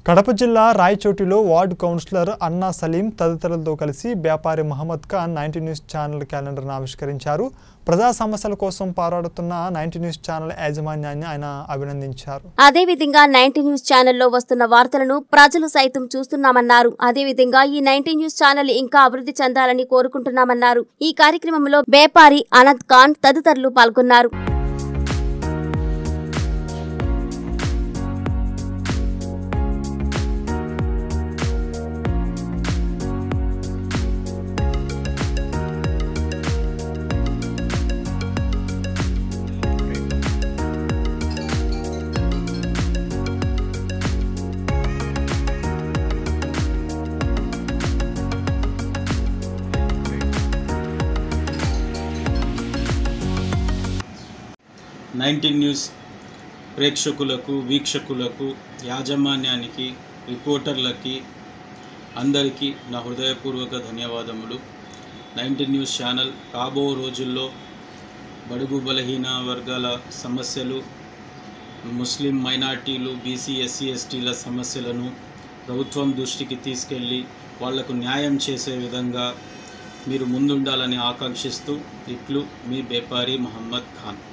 కడప జిల్లా రాయచోటిలో ward councillor అన్నా సలీం తదితరులతో కలిసి వ్యాపారి Mohammed Khan ninety news channel క్యాలెండర్ను ఆవిష్కరించారు ప్రజా సమస్యల కోసం పోరాడుతున్న నైన్టీ న్యూస్ ఛానల్ యాజమాన్యాన్ని ఆయన అభినందించారు అదేవిధంగా నైన్టీ న్యూస్ ఛానల్లో వస్తున్న వార్తలను ప్రజలు సైతం చూస్తున్నామన్నారు అదేవిధంగా ఈ నైన్టీ న్యూస్ ఛానల్ ఇంకా అభివృద్ధి చెందాలని కోరుకుంటున్నామన్నారు ఈ కార్యక్రమంలో వ్యాపారి అనంత్ ఖాన్ తదితరులు పాల్గొన్నారు నైన్టీన్ న్యూస్ ప్రేక్షకులకు వీక్షకులకు యాజమాన్యానికి రిపోర్టర్లకి అందరికీ నా హృదయపూర్వక ధన్యవాదములు నైన్టీన్ న్యూస్ ఛానల్ రాబో రోజుల్లో బడుగు బలహీన వర్గాల సమస్యలు ముస్లిం మైనార్టీలు బీసీ ఎస్సీ ఎస్టీల సమస్యలను ప్రభుత్వం దృష్టికి తీసుకెళ్ళి వాళ్లకు న్యాయం చేసే విధంగా మీరు ముందుండాలని ఆకాంక్షిస్తూ ఇట్లు మీ బేపారి మహమ్మద్ ఖాన్